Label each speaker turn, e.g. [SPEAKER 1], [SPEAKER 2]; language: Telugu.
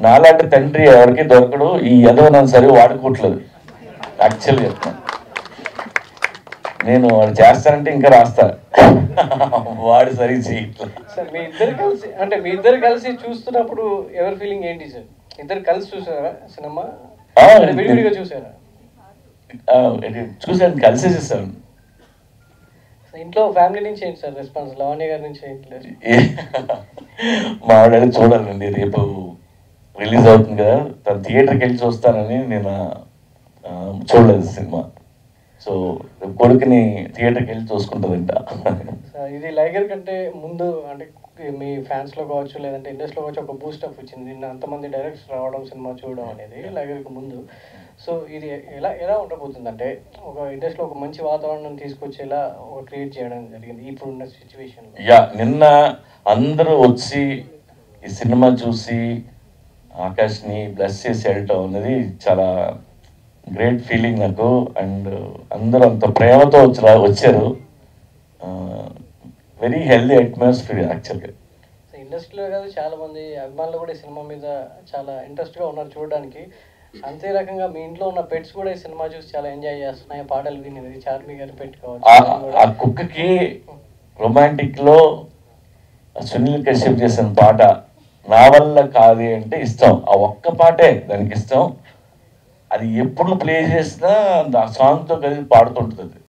[SPEAKER 1] నాలాంటి తండ్రి ఎవరికి దొరకడు ఈ ఎదవ నన్ను సరి వాడుకోవట్లేదు యాక్చువల్గా చెప్తాను నేను వాడు చేస్తానంటే ఇంకా రాస్తా వాడు సరి చేయట్లా
[SPEAKER 2] సార్ మీ ఇద్దరు కలిసి అంటే మీ ఇద్దరు కలిసి చూస్తున్నప్పుడు ఎవరి ఫీలింగ్ ఏంటి సార్ ఇద్దరు కలిసి చూసారా సినిమా
[SPEAKER 1] ఆ,
[SPEAKER 2] అంటే విడివిడిగా చూసారా
[SPEAKER 1] ఆ, ఇది చూశాను కలిసి చేస్తాను
[SPEAKER 2] సో ఇంట్లో ఫ్యామిలీ నుంచి ఏంటి సార్ రెస్పాన్స్ లవణ్య గారి నుంచి ఏంటి లేదు
[SPEAKER 1] మా ఆవిడ చూడాలండి రేపు రిలీజ్ అవుతుంది కదా తను థియేటర్కి వెళ్ళి చూస్తానని నేను ఆ, చూడలేదు సినిమా సో కొడుకుని థియేటర్కి వెళ్ళి చూసుకుంటుందంట
[SPEAKER 2] సార్ ఇది లైగర్ కంటే ముందు అంటే మీ ఫ్యాన్స్ లో కావచ్చు లేదంటే ఇండస్ట్రీలో కావచ్చు ఒక బూస్ట్ అప్ వచ్చింది నిన్న అంతమంది డైరెక్ట్స్ రావడం సినిమా చూడడం అనేది లైగర్కి ముందు సో ఇది ఎలా ఎలా ఉండబోతుంది అంటే ఒక ఇండస్ట్రీలో ఒక మంచి వాతావరణం తీసుకొచ్చేలా ఒక క్రియేట్ చేయడం జరిగింది ఇప్పుడున్న సిచ్యువేషన్లో
[SPEAKER 1] యా నిన్న అందరూ వచ్చి ఈ సినిమా చూసి ఆకాష్ని బ్లెస్ చేసి వెళ్ళటం అనేది చాలా గ్రేట్ ఫీలింగ్ నాకు అండ్ అందరూ అంత ప్రేమతో వచ్చి వచ్చారు వెరీ హెల్దీ అట్మాస్ఫియర్ యాక్చువల్గా
[SPEAKER 2] సో ఇండస్ట్రీలో కాదు చాలా మంది అభిమానులు కూడా ఈ సినిమా మీద చాలా ఇంట్రెస్ట్ గా ఉన్నారు చూడడానికి అంతే రకంగా మీ ఇంట్లో ఉన్న పెట్స్ కూడా ఈ సినిమా చూసి చాలా ఎంజాయ్ చేస్తున్నాయి పాటలు వినేది చార్మి గారి పెట్ కావచ్చు
[SPEAKER 1] ఆ-
[SPEAKER 2] అది కూడా.
[SPEAKER 1] ఆ కుక్కకి రొమాంటిక్ లో సునీల్ కశ్యప్ చేసిన పాట నా వల్ల కాదు అంటే ఇష్టం ఆ ఒక్క పాటే దానికి ఇష్టం అది ఎప్పుడు ప్లే చేసినా ఆ సాంగ్తో కలిసి పాడుతుంటుంది